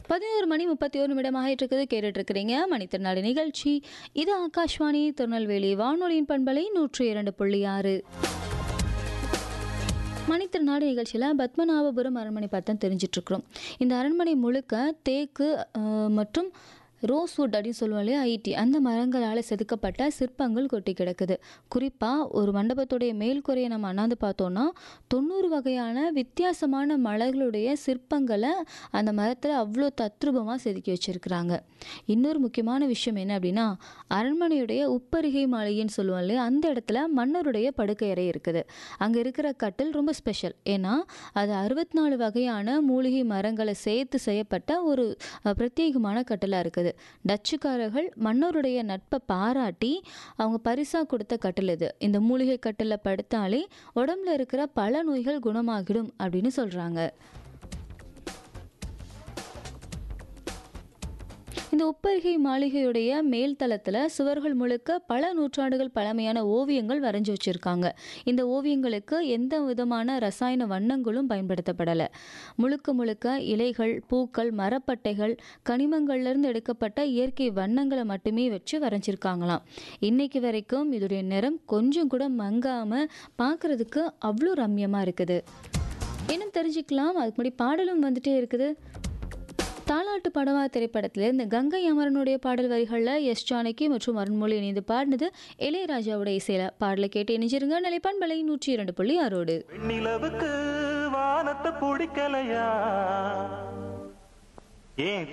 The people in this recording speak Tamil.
பதினோரு மணி முப்பத்தி ஒரு நிமிடமாக இருக்குது கேட்டுட்டு இருக்கிறீங்க மணித்திருநாடு நிகழ்ச்சி இது ஆகாஷ்வாணி திருநெல்வேலி வானொலியின் பண்பலை நூற்றி இரண்டு புள்ளி ஆறு மணித்திருநாடு நிகழ்ச்சியில் பத்மநாபபுரம் அரண்மனை பார்த்து தான் தெரிஞ்சிட்ருக்குறோம் இந்த அரண்மனை முழுக்க தேக்கு அஹ், மற்றும் ரோஸ்வுட் அப்படின்னு சொல்லுவோம் இல்லையா ஐடி அந்த மரங்களால் செதுக்கப்பட்ட சிற்பங்கள் கொட்டி கிடக்குது குறிப்பாக ஒரு மண்டபத்துடைய மேல்குறையை நம்ம அண்ணாந்து பார்த்தோன்னா தொண்ணூறு வகையான வித்தியாசமான மலர்களுடைய சிற்பங்களை அந்த மரத்தில் அவ்வளோ தத்ரூபமாக செதுக்கி வச்சுருக்குறாங்க இன்னொரு முக்கியமான விஷயம் என்ன அப்படின்னா அரண்மனையுடைய உப்பருகை மாளிகைன்னு சொல்லுவோம் இல்லையா அந்த இடத்துல மன்னருடைய படுக்கை அறை இருக்குது அங்கே இருக்கிற கட்டில் ரொம்ப ஸ்பெஷல் ஏன்னா அது அறுபத்தி நாலு வகையான மூலிகை மரங்களை சேர்த்து செய்யப்பட்ட ஒரு அஹ், பிரத்யேகமான கட்டிலாக இருக்குது டச்சுக்காரர்கள் மன்னருடைய நட்பை பாராட்டி அவங்க பரிசாக கொடுத்த கட்டில் இது இந்த மூலிகை கட்டிலில் படுத்தாலே உடம்புல இருக்கிற பல நோய்கள் குணமாகிடும் அப்படின்னு சொல்கிறாங்க இந்த உப்பருகை மாளிகையுடைய மேல் தளத்தில் சுவர்கள் முழுக்க பல நூற்றாண்டுகள் பழமையான ஓவியங்கள் வரைஞ்சி வச்சுருக்காங்க இந்த ஓவியங்களுக்கு எந்த விதமான ரசாயன வண்ணங்களும் பயன்படுத்தப்படலை முழுக்க முழுக்க இலைகள் பூக்கள் மரப்பட்டைகள் கனிமங்கள்லேருந்து எடுக்கப்பட்ட இயற்கை வண்ணங்களை மட்டுமே வச்சு வரைஞ்சிருக்காங்களாம் இன்னைக்கு வரைக்கும் இதோடைய நிறம் கொஞ்சம் கூட மங்காமல் பார்க்குறதுக்கு அவ்வளோ ரம்யமாக இருக்குது இன்னும் தெரிஞ்சுக்கலாம் அதுக்கு முன்னாடி பாடலும் வந்துட்டே இருக்குது தாலாட்டு படவா திரைப்படத்திலிருந்து கங்கை அமரனுடைய பாடல் வரிகளில் எஸ் ஜானகி மற்றும் அருண்மொழி இணைந்து பாடினது இளையராஜாவோட இசையில பாடலை கேட்டு இணைஞ்சிருங்க நிலைப்பான்பலை நூற்றி இரண்டு புள்ளி ஆறோடு வெண்ணிலவுக்கு வானத்தை பிடிக்கலையா ஏன்